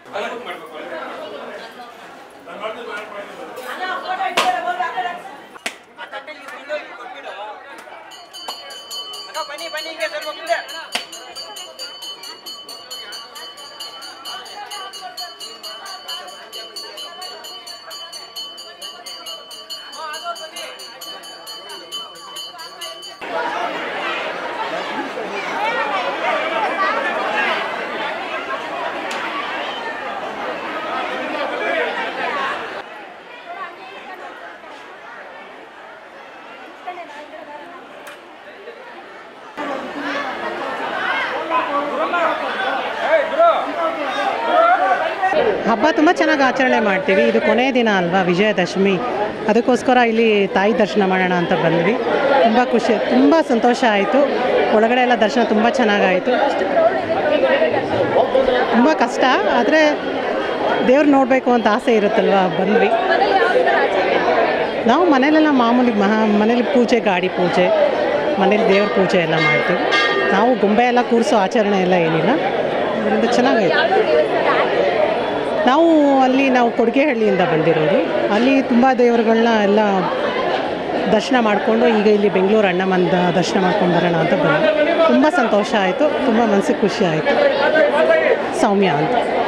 ಬನ್ನಿ ಬನ್ನಿ ಹಿಂಗೆ ಸ್ವಲ್ಪ ಮುಂದೆ ಹಬ್ಬ ತುಂಬ ಚೆನ್ನಾಗಿ ಆಚರಣೆ ಮಾಡ್ತೀವಿ ಇದು ಕೊನೆಯ ದಿನ ಅಲ್ವಾ ವಿಜಯದಶಮಿ ಅದಕ್ಕೋಸ್ಕರ ಇಲ್ಲಿ ತಾಯಿ ದರ್ಶನ ಮಾಡೋಣ ಅಂತ ಬಂದ್ವಿ ತುಂಬ ಖುಷಿ ತುಂಬ ಸಂತೋಷ ಆಯಿತು ಒಳಗಡೆ ಎಲ್ಲ ದರ್ಶನ ತುಂಬ ಚೆನ್ನಾಗಾಯಿತು ತುಂಬ ಕಷ್ಟ ಆದರೆ ದೇವ್ರು ನೋಡಬೇಕು ಅಂತ ಆಸೆ ಇರುತ್ತಲ್ವ ಬಂದ್ವಿ ನಾವು ಮನೇಲೆಲ್ಲ ಮಾಮೂಲಿ ಮಹಾ ಮನೇಲಿ ಪೂಜೆ ಗಾಡಿ ಪೂಜೆ ಮನೇಲಿ ದೇವ್ರ ಪೂಜೆ ಎಲ್ಲ ಮಾಡ್ತೀವಿ ನಾವು ಗೊಂಬೆ ಎಲ್ಲ ಕೂರಿಸೋ ಆಚರಣೆ ಎಲ್ಲ ಏನಿಲ್ಲ ಅದರಿಂದ ಚೆನ್ನಾಗೈತೆ ನಾವು ಅಲ್ಲಿ ನಾವು ಕೊಡುಗೆಹಳ್ಳಿಯಿಂದ ಬಂದಿರೋದು ಅಲ್ಲಿ ತುಂಬ ದೇವರುಗಳನ್ನ ಎಲ್ಲ ದರ್ಶನ ಮಾಡಿಕೊಂಡು ಈಗ ಇಲ್ಲಿ ಬೆಂಗಳೂರು ಅಣ್ಣಮ್ಮಂದ ದರ್ಶನ ಮಾಡ್ಕೊಂಡು ಬರೋಣ ಅಂತ ಬಂದ್ವಿ ತುಂಬ ಸಂತೋಷ ಆಯಿತು ತುಂಬ ಮನಸ್ಸಿಗೆ ಖುಷಿ ಆಯಿತು ಸೌಮ್ಯ ಅಂತ